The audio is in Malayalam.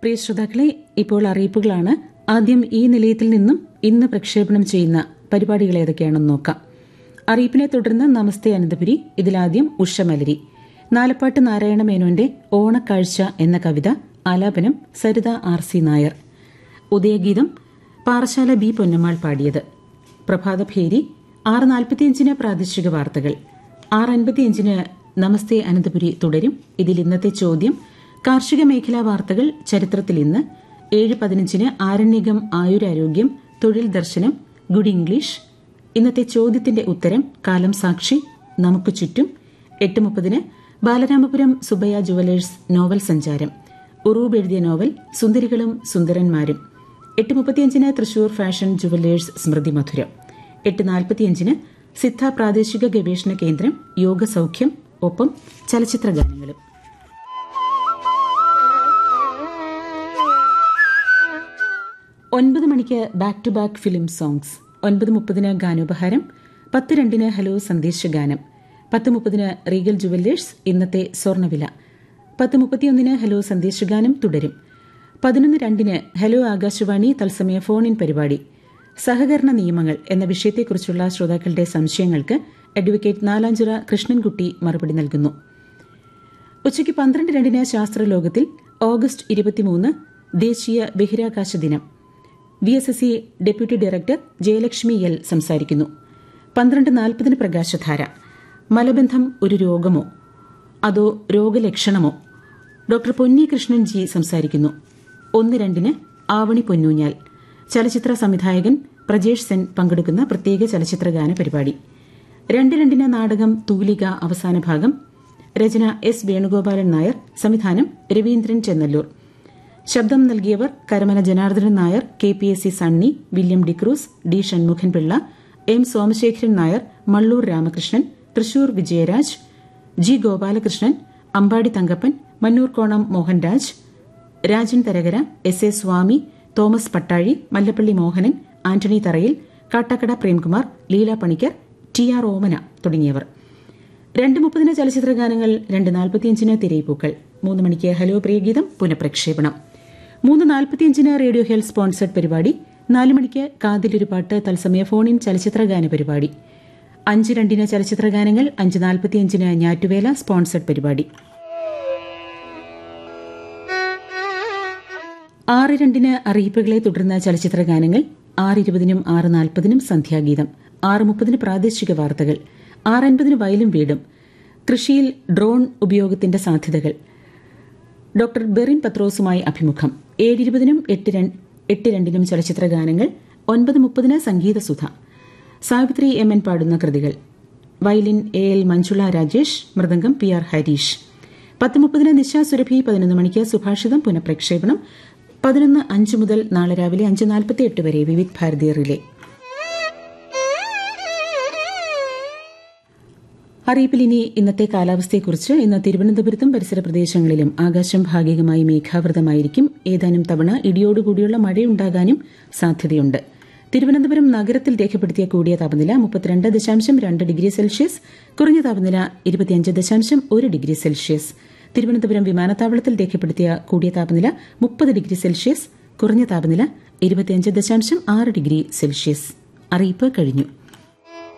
പ്രിയ ശ്രോതാക്കളെ ഇപ്പോൾ അറിയിപ്പുകളാണ് ആദ്യം ഈ നിലയത്തിൽ നിന്നും ഇന്ന് പ്രക്ഷേപണം ചെയ്യുന്ന പരിപാടികൾ ഏതൊക്കെയാണെന്ന് നോക്കാം അറിയിപ്പിനെ തുടർന്ന് നമസ്തേ അനന്തപുരി ഇതിലാദ്യം ഉഷമലരി നാലപ്പാട്ട് നാരായണ മേനോന്റെ ഓണക്കാഴ്ച എന്ന കവിത ആലാപനം സരിത ആർ സി നായർ ഉദയഗീതം പാറശാല ബി പൊന്നമ്മാൾ പാടിയത് പ്രഭാതഭേരി ആറ് നാൽപ്പത്തിയഞ്ചിന് പ്രാദേശിക വാർത്തകൾ ആറ് അൻപത്തിയഞ്ചിന് നമസ്തേ അനന്തപുരി തുടരും ഇതിൽ ഇന്നത്തെ ചോദ്യം കാർഷിക മേഖലാ വാർത്തകൾ ചരിത്രത്തിൽ ഇന്ന് ഏഴ് പതിനഞ്ചിന് ആരണ്യകം ആയുരാരോഗ്യം തൊഴിൽ ദർശനം ഗുഡ് ഇംഗ്ലീഷ് ഇന്നത്തെ ചോദ്യത്തിന്റെ ഉത്തരം കാലം സാക്ഷി നമുക്ക് ചുറ്റും എട്ട് മുപ്പതിന് ബാലരാമപുരം സുബയ്യ ജുവലേഴ്സ് നോവൽ സഞ്ചാരം ഉറൂബ് എഴുതിയ നോവൽ സുന്ദരികളും സുന്ദരന്മാരും എട്ട് മുപ്പത്തിയഞ്ചിന് തൃശൂർ ഫാഷൻ ജുവലേഴ്സ് സ്മൃതി മധുരം എട്ട് നാൽപ്പത്തിയഞ്ചിന് സിദ്ധ പ്രാദേശിക ഗവേഷണ കേന്ദ്രം യോഗ സൗഖ്യം ഒപ്പം ചലച്ചിത്ര ഗാനങ്ങളും ഒൻപത് മണിക്ക് back to back film songs ഒൻപത് മുപ്പതിന് ഗാനോപഹാരം പത്ത് രണ്ടിന് ഹലോ സന്ദേശഗാനം പത്ത് മുപ്പതിന് റീഗൽ ജുവല്ലേഴ്സ് ഇന്നത്തെ സ്വർണ്ണവില പത്ത് മുപ്പത്തിയൊന്നിന് ഹലോ സന്ദേശഗാനം തുടരും പതിനൊന്ന് രണ്ടിന് ഹലോ ആകാശവാണി തത്സമയ ഫോൺ ഇൻ പരിപാടി സഹകരണ നിയമങ്ങൾ എന്ന വിഷയത്തെക്കുറിച്ചുള്ള ശ്രോതാക്കളുടെ സംശയങ്ങൾക്ക് അഡ്വക്കേറ്റ് നാലാഞ്ചിറ കൃഷ്ണൻകുട്ടി മറുപടി നൽകുന്നു ഉച്ചയ്ക്ക് പന്ത്രണ്ട് രണ്ടിന് ശാസ്ത്രലോകത്തിൽ ഓഗസ്റ്റ് ഇരുപത്തിമൂന്ന് ദേശീയ ബഹിരാകാശ ദിനം V S S C deputy director Jayalakshmi L സംസാരിക്കുന്നു പന്ത്രണ്ട് നാൽപ്പതിന് പ്രകാശധാര മലബന്ധം ഒരു രോഗമോ അതോ രോഗലക്ഷണമോ ഡോക്ടർ പൊന്നി കൃഷ്ണൻ ജി സംസാരിക്കുന്നു ഒന്ന് രണ്ടിന് ആവണി പൊന്നൂഞ്ഞാൽ ചലച്ചിത്ര സംവിധായകൻ പ്രജേഷ് സെൻ പങ്കെടുക്കുന്ന പ്രത്യേക ചലച്ചിത്ര ഗാന പരിപാടി രണ്ട് രണ്ടിന് നാടകം തൂലിക അവസാന ഭാഗം രചന എസ് വേണുഗോപാലൻ നായർ സംവിധാനം രവീന്ദ്രൻ ചെന്നല്ലൂർ ശബ്ദം നൽകിയവർ Karamana Janardhanan Nair K P S C Sunny William D'Cruz D Shanmukhan Pillai M Somasekharan Nair Mallur Ramakrishnan Thrissur Vijayaraj G Gopalakrishnan Ambadi Thankappan Mannoorkonam Mohanraj Rajan Tharakara S A Swami Thomas Pattazhi Mallappally Mohanan Antony Tharayil Kattakada Premkumar Leela Panicker T R Omana തുടങ്ങിയവർ രണ്ട് മുപ്പതിന് ചലച്ചിത്ര ഗാനങ്ങൾ രണ്ട് നാൽപ്പത്തിയഞ്ചിന് തിരയിപ്പൂക്കൾ മൂന്ന് മണിക്ക് ഹലോ പ്രിയഗീതം പുനഃപ്രക്ഷേപണം മൂന്ന് നാൽപ്പത്തിയഞ്ചിന് റേഡിയോ ഹെൽത്ത് സ്പോൺസർഡ് പരിപാടി നാല് മണിക്ക് കാതിലൊരു പാട്ട് തത്സമയ ഫോണിൻ ചലച്ചിത്ര ഗാന പരിപാടി അഞ്ച് രണ്ടിന് ചലച്ചിത്ര ഗാനങ്ങൾ അഞ്ച് നാൽപ്പത്തിയഞ്ചിന് ഞാറ്റുവേല സ്പോൺസർഡ് പരിപാടി ആറ് രണ്ടിന് അറിയിപ്പുകളെ തുടർന്ന് ചലച്ചിത്ര ഗാനങ്ങൾ ആറ് ഇരുപതിനും ആറ് നാൽപ്പതിനും സന്ധ്യാഗീതം ആറ് മുപ്പതിന് പ്രാദേശിക വാർത്തകൾ ആറ് അൻപതിന് വയലും വീടും കൃഷിയിൽ ഡ്രോൺ ഉപയോഗത്തിന്റെ സാധ്യതകൾ ഡോക്ടർ ബെറിൻ പത്രോസുമായി അഭിമുഖം ഏഴ് ഇരുപതിനും എട്ട് എട്ട് രണ്ടിനും ചലച്ചിത്ര ഗാനങ്ങൾ ഒൻപത് മുപ്പതിന് സംഗീതസുധ സാവിത്രി എം എൻ പാടുന്ന കൃതികൾ violin A L Manjula Rajesh mridangam P R Harish പത്ത് മുപ്പതിന് നിശ സുരഭി പതിനൊന്ന് മണിക്ക് സുഭാഷിതം പുനഃപ്രക്ഷേപണം പതിനൊന്ന് അഞ്ച് മുതൽ നാളെ രാവിലെ അഞ്ച് നാൽപ്പത്തി എട്ട് വരെ വിവിധ് ഭാരതി റിലേ അറിയിപ്പിൽ ഇനി ഇന്നത്തെ കാലാവസ്ഥയെക്കുറിച്ച് ഇന്ന് തിരുവനന്തപുരത്തും പരിസര പ്രദേശങ്ങളിലും ആകാശം ഭാഗികമായി മേഘാവൃതമായിരിക്കും ഏതാനും തവണ ഇടിയോടുകൂടിയുള്ള മഴയുണ്ടാകാനും സാധ്യതയുണ്ട് തിരുവനന്തപുരം നഗരത്തിൽ രേഖപ്പെടുത്തിയ കൂടിയ താപനില മുപ്പത്തിരണ്ട് ദശാംശം രണ്ട് ഡിഗ്രി സെൽഷ്യസ് കുറഞ്ഞ താപനില ഇരുപത്തിയഞ്ച് ദശാംശം ഒരു ഡിഗ്രി സെൽഷ്യസ് തിരുവനന്തപുരം വിമാനത്താവളത്തിൽ രേഖപ്പെടുത്തിയ കൂടിയ താപനില മുപ്പത് ഡിഗ്രി സെൽഷ്യസ് കുറഞ്ഞ താപനില ഇരുപത്തിയഞ്ച് ദശാംശം ആറ് ഡിഗ്രി സെൽഷ്യസ് അറിയിപ്പ് കഴിഞ്ഞു